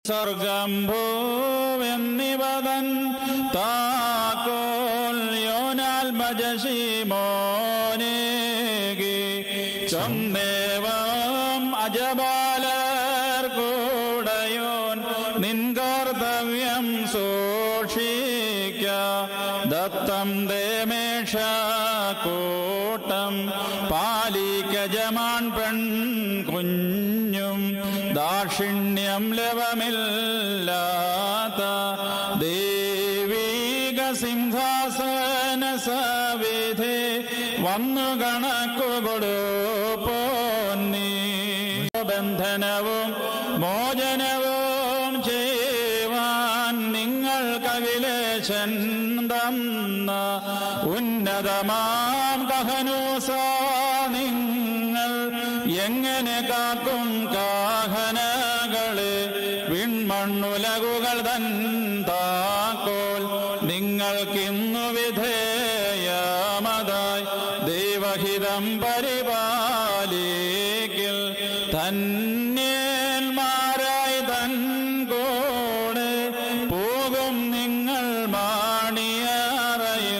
സ്വർഗം ഭൂവെന്നിവതൻ താക്കോൽ യോനാൽ ഭജശിമോനേകി ചൊന്നേവം അജബാലർ കൂടയോൻ നിൻ കർത്തവ്യം സൂക്ഷിക്ക ദത്തം ദേമേഷ കൂട്ടം പാലിക്ക ജമാൻ പെൺ കുഞ്ഞും ദാക്ഷിണ്യം ലവമില്ലാത്ത ദേവീക സിംഹാസന സവിധേ വന്നു കണക്കു കൊടുപ്പോന്നി ബന്ധനവും മോചനവും ചെയ്യുവാൻ നിങ്ങൾ കവിലേശൻ തന്ന ഉന്നതമാം കഹനൂസ നിങ്ങൾ എങ്ങനെ കാക്കും കാഹനകളെ വിൺമണ്ണുലകുകൾ തൻ താക്കോൽ നിങ്ങൾക്കിന്നു വിധേയമതായി ദൈവഹിതം പരിപാലിക്കിൽ ധന്യന്മാരായി തൻ കൂടെ പോകും നിങ്ങൾ മാണിയറയിൽ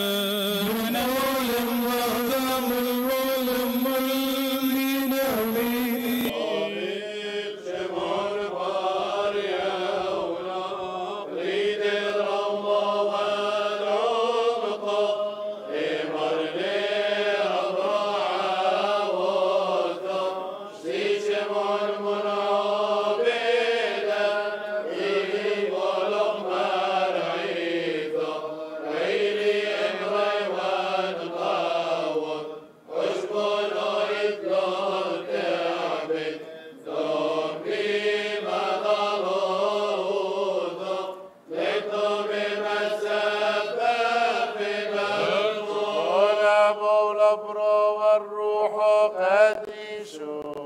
ولا مولى برو والروح قديش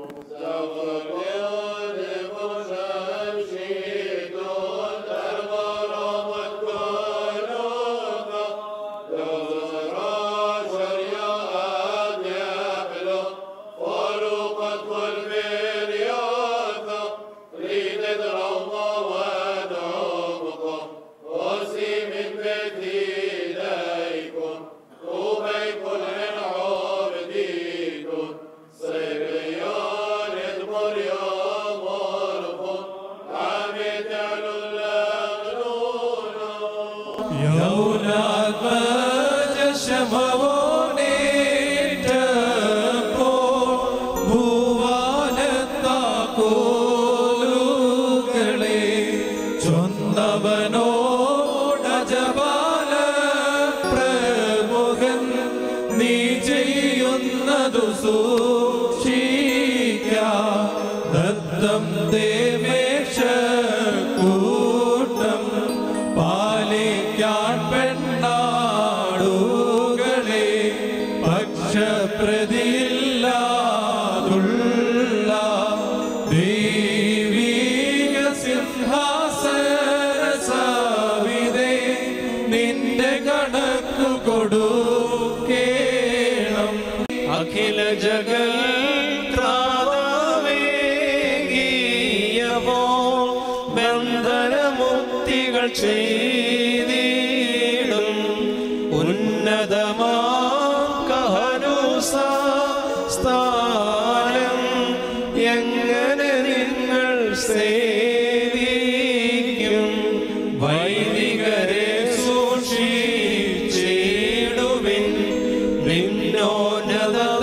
ചൊന്നവനോടജപാല പ്രമുഖൻ നീ ചെയ്യുന്നതു സൂക്ഷിക്ക ദത്തം ദേവേശ കൂട്ടം പാലിക്കാൻ പെണ്ണാടുകളെ പക്ഷപ്രതിയില്ലാതുള്ള ദൈവീക സിംഹാസന സാവിതേ നിന്റെ കണക്കു കൊടുക്കേണം അഖില ജഗൽ ത്രാതാവേകിയമോ ബന്ധനമുക്തികൾ ചെയ്തിടും ഉന്നതമാ കഹനൂസ സ്ഥാനം എങ്ങനെ നിങ്ങൾ സേവിക്കും വൈദികരെ സൂക്ഷിച്ചിടുവിൻ നിന്നോന്നത